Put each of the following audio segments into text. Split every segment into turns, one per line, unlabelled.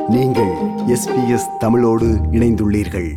நீங்கள் எஸ்பிஎஸ் தமிழோடு இணைந்துள்ளீர்கள்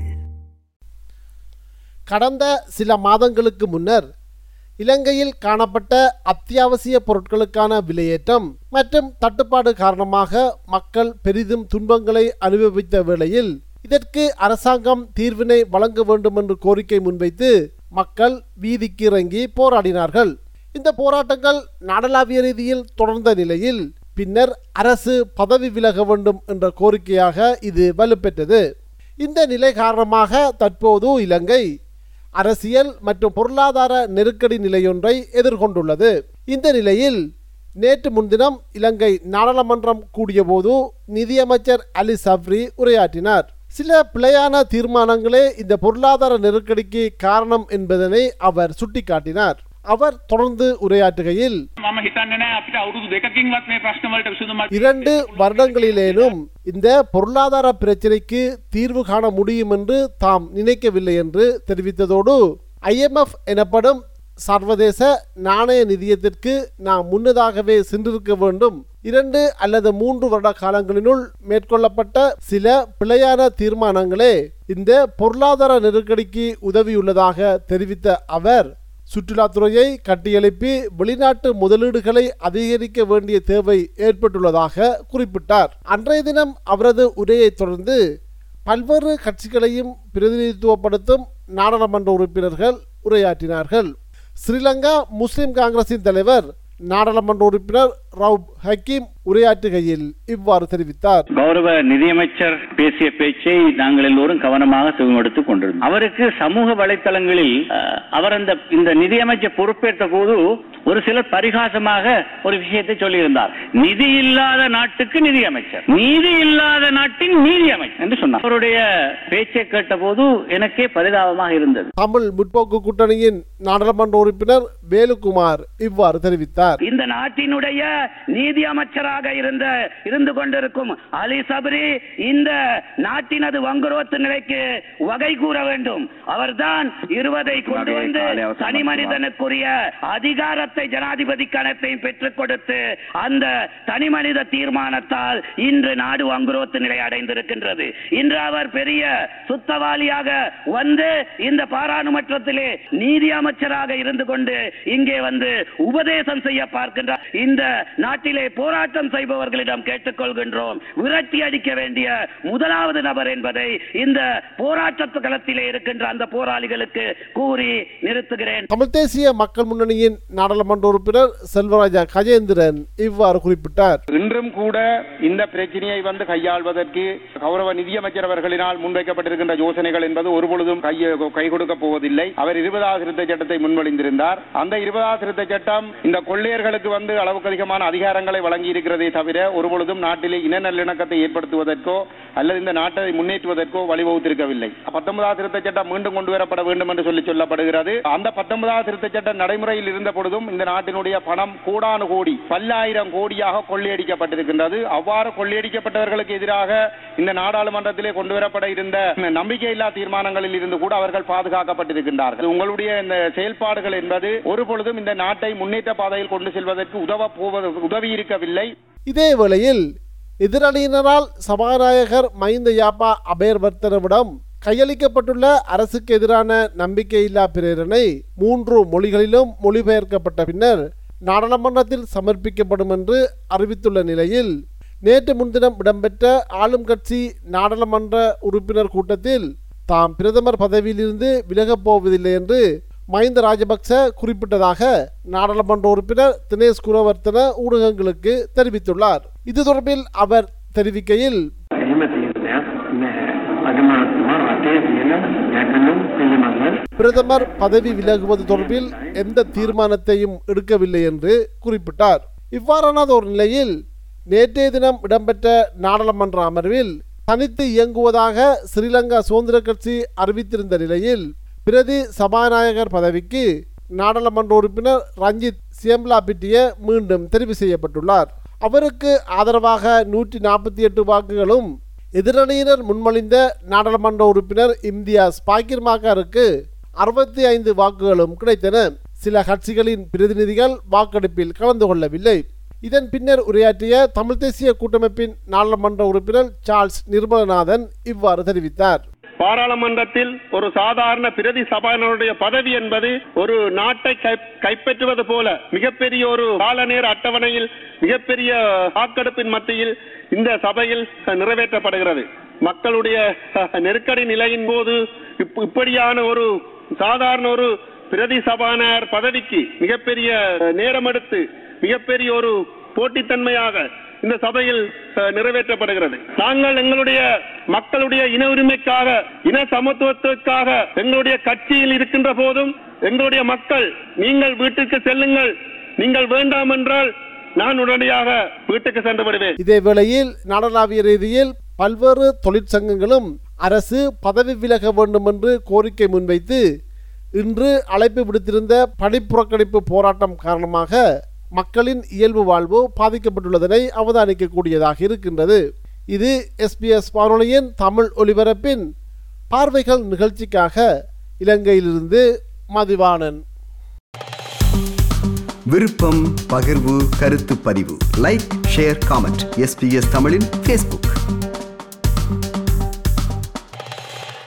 கடந்த சில மாதங்களுக்கு முன்னர் இலங்கையில் காணப்பட்ட அத்தியாவசிய பொருட்களுக்கான விலையேற்றம் மற்றும் தட்டுப்பாடு காரணமாக மக்கள் பெரிதும் துன்பங்களை அனுபவித்த வேளையில் இதற்கு அரசாங்கம் தீர்வினை வழங்க வேண்டும் என்று கோரிக்கை முன்வைத்து மக்கள் வீதிக்கு இறங்கி போராடினார்கள் இந்த போராட்டங்கள் நாடளாவிய ரீதியில் தொடர்ந்த நிலையில் பின்னர் அரசு பதவி விலக வேண்டும் என்ற கோரிக்கையாக இது வலுப்பெற்றது இந்த நிலை காரணமாக தற்போது இலங்கை அரசியல் மற்றும் பொருளாதார நெருக்கடி நிலையொன்றை எதிர்கொண்டுள்ளது இந்த நிலையில் நேற்று முன்தினம் இலங்கை நாடாளுமன்றம் கூடியபோது நிதியமைச்சர் அலி சப்ரி உரையாற்றினார் சில பிழையான தீர்மானங்களே இந்த பொருளாதார நெருக்கடிக்கு காரணம் என்பதனை அவர் சுட்டிக்காட்டினார் அவர் தொடர்ந்து உரையாற்றுகையில்
මම හිතන්නේ නෑ අපිට අවුරුදු දෙකකින්වත් මේ ප්‍රශ්නවලට විසඳුමක්
இரண்டு வருடங்களிலேனும் இந்த பொருளாதார பிரச்சினைக்கு தீர்வு காண முடியும் என்று தாம் நினைக்கவில்லை என்று தெரிவித்ததோடு ஐஎம்எஃப் எனப்படும் சர்வதேச நாணய நிதியத்திற்கு நாம் முன்னதாகவே சென்றிருக்க வேண்டும் இரண்டு அல்லது மூன்று வருட காலங்களினுள் மேற்கொள்ளப்பட்ட சில பிழையான தீர்மானங்களே இந்த பொருளாதார நெருக்கடிக்கு உதவியுள்ளதாக தெரிவித்த அவர் சுற்றுலாத்துறையை கட்டியெழுப்பி வெளிநாட்டு முதலீடுகளை அதிகரிக்க வேண்டிய தேவை ஏற்பட்டுள்ளதாக குறிப்பிட்டார் அன்றைய தினம் அவரது உரையைத் தொடர்ந்து பல்வேறு கட்சிகளையும் பிரதிநிதித்துவப்படுத்தும் நாடாளுமன்ற உறுப்பினர்கள் உரையாற்றினார்கள் ஸ்ரீலங்கா முஸ்லிம் காங்கிரசின் தலைவர் நாடாளுமன்ற உறுப்பினர் ரவுப் ஹக்கீம் உரையாற்றுகையில் இவ்வாறு தெரிவித்தார்
கௌரவ நிதியமைச்சர் பேசிய பேச்சை நாங்கள் எல்லோரும் கவனமாக செவிமடுத்துக் கொண்டிருந்தோம் அவருக்கு சமூக வலைத்தளங்களில் அஹ், அவர் அந்த இந்த நிதியமைச்சர் பொறுப்பேற்ற போது ஒரு சிலர் பரிகாசமாக ஒரு விஷயத்தை சொல்லியிருந்தார் நிதி இல்லாத நாட்டுக்கு நிதியமைச்சர் நீதி இல்லாத நாட்டின் நீதி அமைச்சர் என்று சொன்னார் அவருடைய பேச்சை கேட்டபோது எனக்கே பரிதாபமாக இருந்தது
தமிழ் முற்போக்கு கூட்டணியின் நாடாளுமன்ற உறுப்பினர் வேலுக்குமார் இவ்வாறு தெரிவித்தார்
இந்த நாட்டினுடைய நீதி அமைச்சராக இருந்த இருந்து கொண்டிருக்கும் அலி சபரி இந்த நாட்டினது வங்குரோத்து நிலைக்கு வகை கூற வேண்டும் அவர்தான் இருவதை கொண்டு வந்து தனி மனிதனுக்குரிய அதிகாரத்தை ஜனாதிபதி கணத்தையும் பெற்றுக் கொடுத்து அந்த தனி மனித தீர்மானத்தால் இன்று நாடு வங்குரோத்து நிலை அடைந்திருக்கின்றது இன்று அவர் பெரிய சுத்தவாளியாக வந்து இந்த பாராளுமன்றத்திலே நீதி அமைச்சராக இருந்து கொண்டு இங்கே வந்து உபதேசம் செய்ய பார்க்கின்றார் இந்த நாட்டிலே போராட்டம் செய்பவர்களிடம் கேட்டுக்கொள்கின்றோம் விரட்டி அடிக்க வேண்டிய முதலாவது நபர் என்பதை இந்த போராட்ட களத்திலே இருக்கின்ற அந்த போராளிகளுக்கு கூறி நிறுத்துகிறேன்
தமிழ் தேசிய மக்கள் முன்னணியின் நாடாளுமன்ற உறுப்பினர் செல்வராஜா கஜேந்திரன் இவ்வாறு குறிப்பிட்டார்
இன்றும் கூட இந்த பிரச்சனையை வந்து கையாள்வதற்கு கௌரவ நிதியமைச்சர் அவர்களினால் முன்வைக்கப்பட்டிருக்கின்ற யோசனைகள் என்பது ஒருபொழுதும் கை கை கொடுக்க போவதில்லை அவர் இருபதாவது திருத்த சட்டத்தை முன்மொழிந்திருந்தார் அந்த இருபதாவது திருத்த சட்டம் இந்த கொள்ளையர்களுக்கு வந்து அளவுக்கு அதிகமான அதிகாரங்களை வழங்கி இருக்கிறதே தவிர ஒருபொழுதும் நாட்டிலே இன நல்லிணக்கத்தை ஏற்படுத்துவதற்கோ அல்லது இந்த நாட்டை முன்னேற்றுவதற்கோ வழிவகுத்திருக்கவில்லை பத்தொன்பதாவது திருத்த சட்டம் மீண்டும் கொண்டு வரப்பட வேண்டும் என்று சொல்லி சொல்லப்படுகிறது அந்த பத்தொன்பதாவது திருத்த சட்டம் நடைமுறையில் இருந்த பொழுதும் இந்த நாட்டினுடைய பணம் கோடானு கோடி பல்லாயிரம் கோடியாக கொள்ளையடிக்கப்பட்டிருக்கின்றது அவ்வாறு கொள்ளையடிக்கப்பட்டவர்களுக்கு எதிராக இந்த நாடாளுமன்றத்திலே கொண்டு வரப்பட இருந்த நம்பிக்கையில்லா தீர்மானங்களில் இருந்து கூட அவர்கள் பாதுகாக்கப்பட்டிருக்கின்றார்கள் உங்களுடைய இந்த செயல்பாடுகள் என்பது ஒரு பொழுதும் இந்த நாட்டை முன்னேற்ற பாதையில் கொண்டு செல்வதற்கு உதவ போவது உதவி இருக்கவில்லை
இதே வேளையில் எதிரணியினரால் சபாநாயகர் மஹிந்த யாப்பா அபேர்வர்த்தனவிடம் கையளிக்கப்பட்டுள்ள அரசுக்கு எதிரான நம்பிக்கையில்லா பிரேரணை மூன்று மொழிகளிலும் மொழிபெயர்க்கப்பட்ட பின்னர் நாடாளுமன்றத்தில் சமர்ப்பிக்கப்படும் என்று அறிவித்துள்ள நிலையில் நேற்று முன்தினம் இடம்பெற்ற ஆளும் கட்சி நாடாளுமன்ற உறுப்பினர் கூட்டத்தில் தாம் பிரதமர் பதவியிலிருந்து விலகப் போவதில்லை என்று மஹிந்த ராஜபக்ச குறிப்பிட்டதாக நாடாளுமன்ற உறுப்பினர் தினேஷ் குணவர்த்தன ஊடகங்களுக்கு தெரிவித்துள்ளார் இது தொடர்பில் அவர் தெரிவிக்கையில்
එහෙම තීරණයක් නැහැ. අගමැතිතුමා රටේ තියෙන ගැටලු පිළිබඳව
பிரதமர் பதவி விலகுவது தொடர்பில் எந்த தீர்மானத்தையும் எடுக்கவில்லை என்று குறிப்பிட்டார் இவ்வாறான ஒரு நிலையில் நேற்றைய தினம் இடம்பெற்ற நாடாளுமன்ற அமர்வில் தனித்து இயங்குவதாக ஸ்ரீலங்கா சுதந்திர கட்சி அறிவித்திருந்த நிலையில் பிரதி சபாநாயகர் பதவிக்கு நாடாளுமன்ற உறுப்பினர் ரஞ்சித் சியம்லாபிட்டிய மீண்டும் தெரிவு செய்யப்பட்டுள்ளார் அவருக்கு ஆதரவாக நூற்றி நாற்பத்தி எட்டு வாக்குகளும் எதிரணியினர் முன்மொழிந்த நாடாளுமன்ற உறுப்பினர் இம்தியாஸ் பாக்கிர் மாக்காருக்கு அறுபத்தி ஐந்து வாக்குகளும் கிடைத்தன சில கட்சிகளின் பிரதிநிதிகள் வாக்கெடுப்பில் கலந்து கொள்ளவில்லை இதன் பின்னர் உரையாற்றிய தமிழ் தேசிய கூட்டமைப்பின் நாடாளுமன்ற உறுப்பினர் சார்ல்ஸ் நிர்மலநாதன் இவ்வாறு தெரிவித்தார்
பாராளுமன்றத்தில் ஒரு சாதாரண பிரதி சபாநாயகருடைய பதவி என்பது ஒரு நாட்டை கை- கைப்பற்றுவது போல மிகப்பெரிய ஒரு கால நேர அட்டவணையில் மிகப்பெரிய வாக்கெடுப்பின் மத்தியில் இந்த சபையில் நிறைவேற்றப்படுகிறது மக்களுடைய அஹ், நெருக்கடி நிலையின் போது இப்- இப்படியான ஒரு சாதாரண ஒரு பிரதி சபாநாயகர் பதவிக்கு மிகப்பெரிய அஹ், நேரம் எடுத்து மிகப்பெரிய ஒரு போட்டித்தன்மையாக இந்த சபையில் அஹ், நிறைவேற்றப்படுகிறது நாங்கள் எங்களுடைய மக்களுடைய இன உரிமைக்காக இன சமத்துவத்திற்காக எங்களுடைய கட்சியில் இருக்கின்ற போதும் எங்களுடைய மக்கள் நீங்கள் வீட்டுக்கு செல்லுங்கள் நீங்கள் வேண்டாம் என்றால் நான் உடனடியாக வீட்டுக்கு சென்று விடுவேன்
இதே வேளையில் நாடளாவிய ரீதியில் பல்வேறு தொழிற்சங்கங்களும் அரசு பதவி விலக வேண்டும் என்று கோரிக்கை முன்வைத்து இன்று அழைப்பு விடுத்திருந்த பணிப்புறக்கணிப்பு போராட்டம் காரணமாக மக்களின் இயல்பு வாழ்வு பாதிக்கப்பட்டுள்ளதனை அவதானிக்கக்கூடியதாக இருக்கின்றது இது எஸ்பிஎஸ் வானொலியின் தமிழ் ஒலிபரப்பின் பார்வைகள் நிகழ்ச்சிக்காக இலங்கையிலிருந்து மதிவாணன்
விருப்பம் பகிர்வு கருத்து பதிவு லைக் ஷேர் காமெண்ட் எஸ்பிஎஸ் தமிழின் ஃபேஸ்புக்